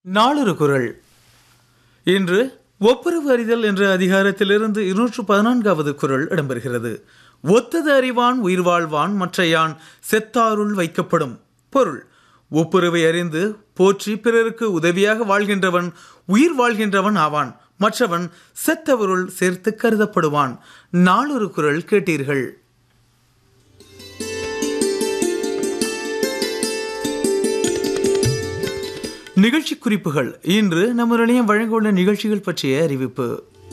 நாளொரு குரல் இன்று ஒப்புரவு அறிதல் என்ற அதிகாரத்திலிருந்து இருநூற்று பதினான்காவது குரல் இடம்பெறுகிறது ஒத்தது அறிவான் உயிர் வாழ்வான் மற்றையான் செத்தாருள் வைக்கப்படும் பொருள் ஒப்புரவை அறிந்து போற்றி பிறருக்கு உதவியாக வாழ்கின்றவன் உயிர் வாழ்கின்றவன் ஆவான் மற்றவன் செத்தவருள் சேர்த்து கருதப்படுவான் நாளொரு குரல் கேட்டீர்கள் நிகழ்ச்சி குறிப்புகள் இன்று நம்ம நிலையம் வழங்கவுள்ள நிகழ்ச்சிகள் பற்றிய அறிவிப்பு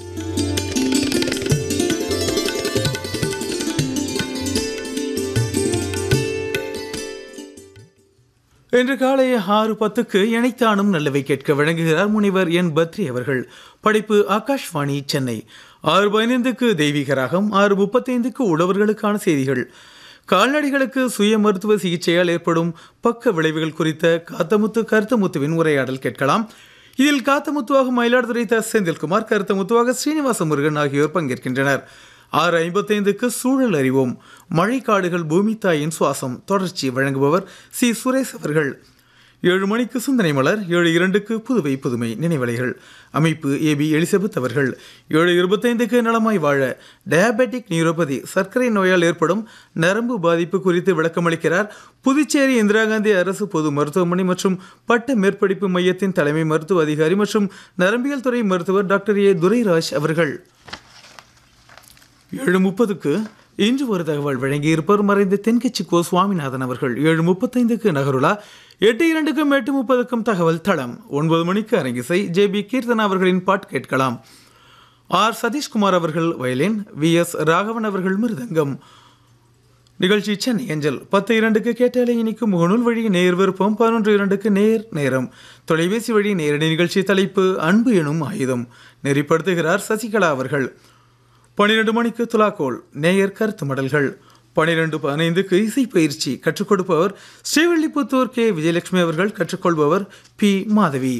இன்று காலை ஆறு பத்துக்கு இணைத்தானும் நல்லவை கேட்க வழங்குகிறார் முனிவர் என் பத்ரி அவர்கள் படைப்பு ஆகாஷ்வாணி சென்னை ஆறு பதினைந்துக்கு தெய்வீக ராகம் ஆறு முப்பத்தைந்துக்கு உழவர்களுக்கான செய்திகள் கால்நடைகளுக்கு சுய மருத்துவ சிகிச்சையால் ஏற்படும் பக்க விளைவுகள் குறித்த காத்தமுத்து கருத்தமுத்துவின் உரையாடல் கேட்கலாம் இதில் காத்தமுத்துவாக மயிலாடுதுறை த செந்தில்குமார் கருத்தமுத்துவாக ஸ்ரீனிவாச முருகன் ஆகியோர் பங்கேற்கின்றனர் ஆறு ஐம்பத்தைந்துக்கு சூழல் அறிவோம் மழைக்காடுகள் பூமி தாயின் சுவாசம் தொடர்ச்சி வழங்குபவர் சி சுரேஷ் அவர்கள் ஏழு மணிக்கு சிந்தனை மலர் ஏழு இரண்டுக்கு புதுவை புதுமை நினைவலைகள் அமைப்பு ஏபி எலிசபெத் அவர்கள் ஏழு இருபத்தைந்துக்கு நலமாய் வாழ டயபெட்டிக் நியூரோபதி சர்க்கரை நோயால் ஏற்படும் நரம்பு பாதிப்பு குறித்து விளக்கமளிக்கிறார் புதுச்சேரி இந்திரா காந்தி அரசு பொது மருத்துவமனை மற்றும் பட்ட மேற்படிப்பு மையத்தின் தலைமை மருத்துவ அதிகாரி மற்றும் நரம்பியல் துறை மருத்துவர் டாக்டர் ஏ துரைராஜ் அவர்கள் ஏழு முப்பதுக்கு இன்று ஒரு தகவல் வழங்கியிருப்பவர் மறைந்த தென்கட்சி கோ சுவாமிநாதன் அவர்கள் ஏழு முப்பத்தைந்துக்கு நகருலா எட்டு இரண்டுக்கும் எட்டு முப்பதுக்கும் தகவல் தளம் ஒன்பது மணிக்கு அரங்கிசை ஜே பி கீர்த்தனா அவர்களின் பாட் கேட்கலாம் ஆர் சதீஷ்குமார் அவர்கள் வயலின் வி எஸ் ராகவன் அவர்கள் மிருதங்கம் நிகழ்ச்சி சென்னை அஞ்சல் பத்து இரண்டுக்கு கேட்டாலே இனிக்கும் முகநூல் வழி நேர் விருப்பம் பதினொன்று இரண்டுக்கு நேர் நேரம் தொலைபேசி வழி நேரடி நிகழ்ச்சி தலைப்பு அன்பு எனும் ஆயுதம் நெறிப்படுத்துகிறார் சசிகலா அவர்கள் பன்னிரண்டு மணிக்கு துலாக்கோல் நேயர் கருத்து மடல்கள் பன்னிரெண்டு பதினைந்துக்கு இசை பயிற்சி கற்றுக் கொடுப்பவர் ஸ்ரீவில்லிபுத்தூர் கே விஜயலட்சுமி அவர்கள் கற்றுக்கொள்பவர் பி மாதவி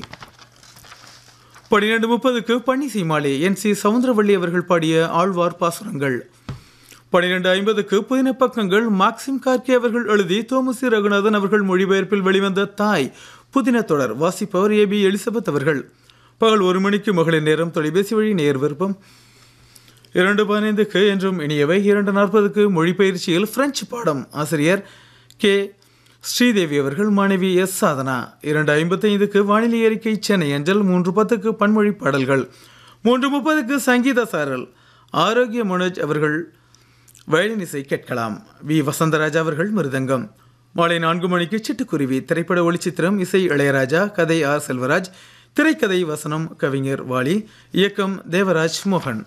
பன்னிரெண்டு முப்பதுக்கு பன்னிசை மாலை என் சி சவுந்தரவள்ளி அவர்கள் பாடிய ஆழ்வார் பாசுரங்கள் பன்னிரெண்டு ஐம்பதுக்கு புதின பக்கங்கள் மாக்சிம் கார்கே அவர்கள் எழுதி தோமசி ரகுநாதன் அவர்கள் மொழிபெயர்ப்பில் வெளிவந்த தாய் புதின தொடர் வாசிப்பவர் ஏ பி எலிசபெத் அவர்கள் பகல் ஒரு மணிக்கு மகளிர் நேரம் தொலைபேசி வழி நேர் விருப்பம் இரண்டு பதினைந்துக்கு என்றும் இனியவை இரண்டு நாற்பதுக்கு மொழிபெயர்ச்சியில் பிரெஞ்சு பாடம் ஆசிரியர் கே ஸ்ரீதேவி அவர்கள் மாணவி எஸ் சாதனா இரண்டு ஐம்பத்தைந்துக்கு வானிலை அறிக்கை சென்னை அஞ்சல் மூன்று பத்துக்கு பன்மொழி பாடல்கள் மூன்று முப்பதுக்கு சங்கீத சாரல் ஆரோக்கிய மனோஜ் அவர்கள் வயலின் இசை கேட்கலாம் வி வசந்தராஜா அவர்கள் மிருதங்கம் மாலை நான்கு மணிக்கு சிட்டுக்குருவி திரைப்பட ஒளிச்சித்திரம் இசை இளையராஜா கதை ஆர் செல்வராஜ் திரைக்கதை வசனம் கவிஞர் வாலி இயக்கம் தேவராஜ் மோகன்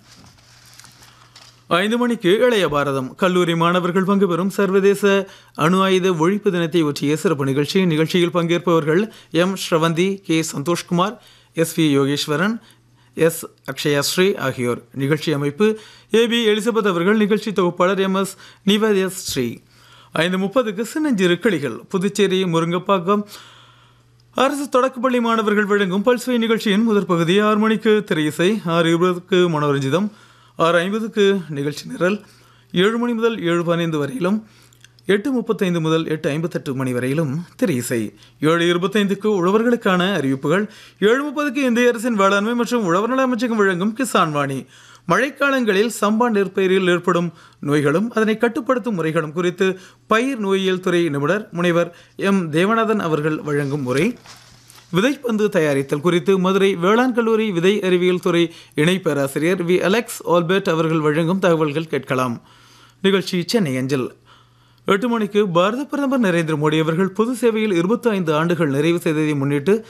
ஐந்து மணிக்கு இளைய பாரதம் கல்லூரி மாணவர்கள் பங்கு பெறும் சர்வதேச அணு ஆயுத ஒழிப்பு தினத்தை ஒற்றிய சிறப்பு நிகழ்ச்சி நிகழ்ச்சியில் பங்கேற்பவர்கள் M Sravanthi K Santhoshkumar S V Yogeswaran S Akshayasri ஆகியோர் நிகழ்ச்சி அமைப்பு ஏ பி எலிசபெத் அவர்கள் நிகழ்ச்சி தொகுப்பாளர் எம் எஸ் நிவேதிய ஸ்ரீ ஐந்து முப்பதுக்கு சின்னஞ்சிறு கிளிகள் புதுச்சேரி முருங்கப்பாக்கம் அரசு தொடக்கப்பள்ளி மாணவர்கள் வழங்கும் பல்சுவை நிகழ்ச்சியின் முதற் பகுதி ஆறு மணிக்கு திரையிசை ஆறு இருபதுக்கு மனோரஞ்சிதம் ஆறு ஐம்பதுக்கு நிகழ்ச்சி நிரல் ஏழு மணி முதல் ஏழு பதினைந்து வரையிலும் எட்டு முப்பத்தைந்து முதல் எட்டு ஐம்பத்தெட்டு மணி வரையிலும் திரை இசை ஏழு இருபத்தைந்துக்கு உழவர்களுக்கான அறிவிப்புகள் ஏழு முப்பதுக்கு இந்திய அரசின் வேளாண்மை மற்றும் உழவர் நல அமைச்சகம் வழங்கும் கிசான் வாணி மழைக்காலங்களில் சம்பா நெற்பயிரில் ஏற்படும் நோய்களும் அதனை கட்டுப்படுத்தும் முறைகளும் குறித்து பயிர் நோயியல் துறை நிபுணர் முனைவர் எம் தேவநாதன் அவர்கள் வழங்கும் முறை விதைப்பந்து தயாரித்தல் குறித்து மதுரை வேளாண் கல்லூரி விதை அறிவியல் துறை இணை பேராசிரியர் வி அலெக்ஸ் ஆல்பர்ட் அவர்கள் வழங்கும் தகவல்கள் கேட்கலாம் நிகழ்ச்சி சென்னை அஞ்சல் எட்டு மணிக்கு பாரத பிரதமர் நரேந்திர மோடி அவர்கள் பொது சேவையில் இருபத்தி ஐந்து ஆண்டுகள் நிறைவு செய்ததை முன்னிட்டு